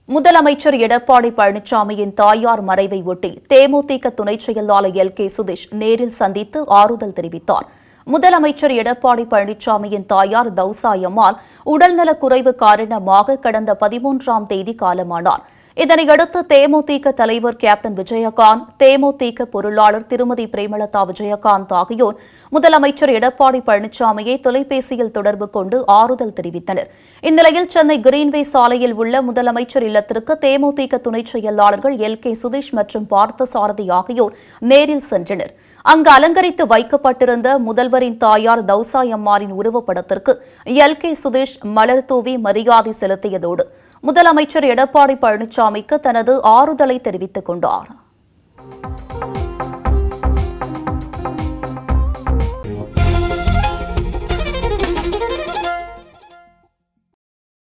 முதலமைச்சர் எடப்பாடி பழனிசாமியின் தாயார் மறைவை ஒட்டி தேமுதிக துணைச் செயலாளர் எல் கே சுதீஷ் நேரில் சந்தித்து ஆறுதல் தெரிவித்தார் முதலமைச்சர் எடப்பாடி பழனிசாமியின் தாயார் தௌசாயம்மாள் உடல்நலக் குறைவு காரணமாக கடந்த பதிமூன்றாம் தேதி காலமானார் இதனையடுத்து தேமுதிக தலைவர் கேப்டன் விஜயகாந்த் தேமுதிக பொருளாளர் திருமதி பிரேமலதா விஜயகாந்த் ஆகியோர் முதலமைச்சர் எடப்பாடி பழனிசாமியை தொலைபேசியில் தொடர்பு கொண்டு ஆறுதல் தெரிவித்தனர் இந்நிலையில் சென்னை கிரீன்வே சாலையில் உள்ள முதலமைச்சர் இல்லத்திற்கு தேமுதிக துணைச் செயலாளர்கள் எல் கே சுதீஷ் மற்றும் பார்த்தசாரதி ஆகியோர் நேரில் சென்றனர் அங்கு அலங்கரித்து வைக்கப்பட்டிருந்த முதல்வரின் தாயார் தௌசாய் அம்மாரின் உருவப்படத்திற்கு எல் கே சுதீஷ் மலர் தூவி மரியாதை செலுத்தியதோடு முதலமைச்சர் எடப்பாடி பழனிசாமிக்கு தனது ஆறுதலை தெரிவித்துக் கொண்டார்